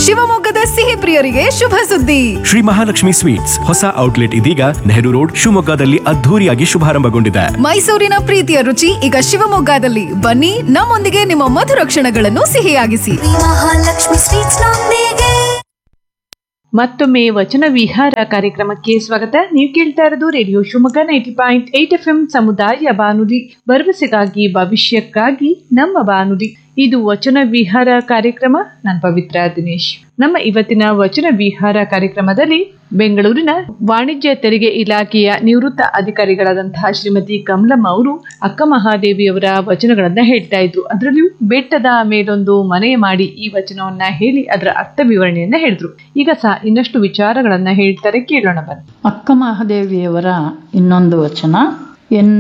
ಶಿವಮೊಗ್ಗದ ಸಿಹಿ ಪ್ರಿಯರಿಗೆ ಶುಭ ಸುದ್ದಿ ಶ್ರೀ ಮಹಾಲಕ್ಷ್ಮಿ ಸ್ವೀಟ್ಸ್ ಹೊಸ ಔಟ್ಲೆಟ್ ಇದೀಗ ನೆಹರು ರೋಡ್ ಶಿವಮೊಗ್ಗದಲ್ಲಿ ಅದ್ಧೂರಿಯಾಗಿ ಶುಭಾರಂಭಗೊಂಡಿದೆ ಮೈಸೂರಿನ ಪ್ರೀತಿಯ ರುಚಿ ಈಗ ಶಿವಮೊಗ್ಗದಲ್ಲಿ ಬನ್ನಿ ನಮ್ಮೊಂದಿಗೆ ನಿಮ್ಮ ಮಧುರ ಕ್ಷಣಗಳನ್ನು ಸಿಹಿಯಾಗಿಸಿ ಮಹಾಲಕ್ಷ್ಮಿ ಸ್ವೀಟ್ಸ್ ನೊಂದಿಗೆ ಮತ್ತೊಮ್ಮೆ ವಚನ ವಿಹಾರ ಕಾರ್ಯಕ್ರಮಕ್ಕೆ ಸ್ವಾಗತ ನೀವು ಕೇಳ್ತಾ ಇರೋದು radio Shivamogga ninety point eight F M ಸಮುದಾಯ ಬಾನುಲಿ ಭರವಸೆಗಾಗಿ ಭವಿಷ್ಯಕ್ಕಾಗಿ ನಮ್ಮ ಬಾನುಲಿ ಇದು ವಚನ ವಿಹಾರ ಕಾರ್ಯಕ್ರಮ ನಾನು ಪವಿತ್ರ ದಿನೇಶ್ ನಮ್ಮ ಇವತ್ತಿನ ವಚನ ವಿಹಾರ ಕಾರ್ಯಕ್ರಮದಲ್ಲಿ ಬೆಂಗಳೂರಿನ ವಾಣಿಜ್ಯ ತೆರಿಗೆ ಇಲಾಖೆಯ ನಿವೃತ್ತ ಅಧಿಕಾರಿಗಳಾದಂತಹ ಶ್ರೀಮತಿ ಕಮಲಮ್ಮ ಅವರು ಅಕ್ಕ ಮಹಾದೇವಿಯವರ ವಚನಗಳನ್ನ ಹೇಳ್ತಾ ಇದ್ರು ಅದರಲ್ಲಿಯೂ ಬೆಟ್ಟದ ಮೇಲೊಂದು ಮನೆ ಮಾಡಿ ಈ ವಚನವನ್ನ ಹೇಳಿ ಅದರ ಅರ್ಥ ವಿವರಣೆಯನ್ನ ಹೇಳಿದ್ರು ಈಗ ಸಹ ಇನ್ನಷ್ಟು ವಿಚಾರಗಳನ್ನ ಹೇಳ್ತಾರೆ ಕೇಳೋಣ ಬನ್ನಿ ಅಕ್ಕ ಮಹಾದೇವಿಯವರ ಇನ್ನೊಂದು ವಚನ ಎನ್